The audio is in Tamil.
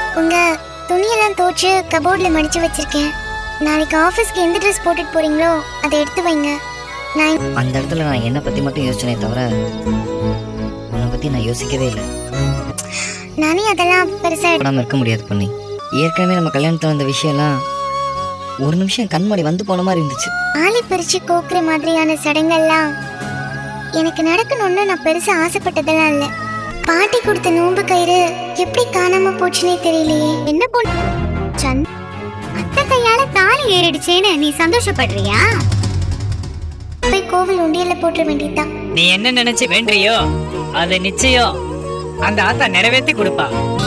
உங்க துணியெல்லாம் துவைச்சு கபோர்ட்ல மடிச்சு வச்சிருக்கேன் நாளைக்கு ஆஃபீஸ்க்கு எந்த ட்ரெஸ் போட்டுட்டு போறீங்களோ அதை எடுத்து வைங்க நான் அந்த இடத்துல நான் என்னை பற்றி மட்டும் யோசிச்சனே தவிர உன்னை பற்றி நான் யோசிக்கவே இல்லை நானே அதெல்லாம் பெருசா எடு- போடாமல் இருக்க முடியாது பண்ணி ஏற்கனவே நம்ம கல்யாணத்தில் வந்த விஷயம்லாம் ஒரு நிமிஷம் கண்மாடி வந்து போன மாதிரி இருந்துச்சு ஆளி பறிச்சு கோக்குற மாதிரியான சடங்கெல்லாம் எனக்கு நடக்கணும்னு நான் பெருசா ஆசைப்பட்டதெல்லாம் இல்ல பாட்டி கொடுத்த நோன்பு கயிறு எப்படி காணாம போச்சுனே தெரியலையே என்ன பொண்ணு சந்த் அத்தை கையால தாலி ஏறிடுச்சேன்னு நீ சந்தோஷப்படுறியா போய் கோவில் உண்டியல்ல போட்டுற வேண்டியதுதான் நீ என்ன நினைச்சு வேண்டியோ அது நிச்சயம் அந்த ஆத்தா நிறைவேத்தி கொடுப்பா